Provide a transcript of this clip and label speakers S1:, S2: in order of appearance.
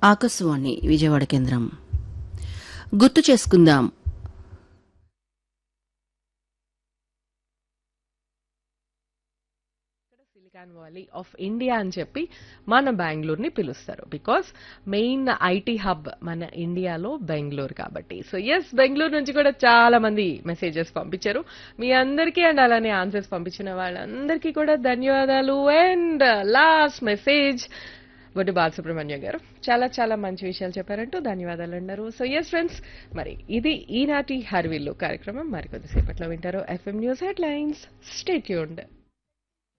S1: ఆకాశవాణి విజయవాడ కేంద్రం గుర్తు చేసుకుందాం
S2: సిలికాన్ వ్యాలీ ఆఫ్ ఇండియా అని చెప్పి మన బెంగళూరుని పిలుస్తారు బికాస్ మెయిన్ ఐటీ హబ్ మన ఇండియాలో బెంగళూరు కాబట్టి సో ఎస్ బెంగళూరు నుంచి కూడా చాలా మంది మెసేజెస్ పంపించారు మీ అందరికీ అండ్ అలానే ఆన్సర్స్ పంపించిన వాళ్ళందరికీ కూడా ధన్యవాదాలు and last message Boddu Balasubrahmanya గారు చాలా చాలా మంచి విషయాలు చెప్పారంటూ ధన్యవాదాలు అన్నారు సో ఎస్ ఫ్రెండ్స్ మరి ఇది ఈనాటి హర్విల్లు కార్యక్రమం మరికొద్దిసేపట్లో వింటారు FM news headlines stay tuned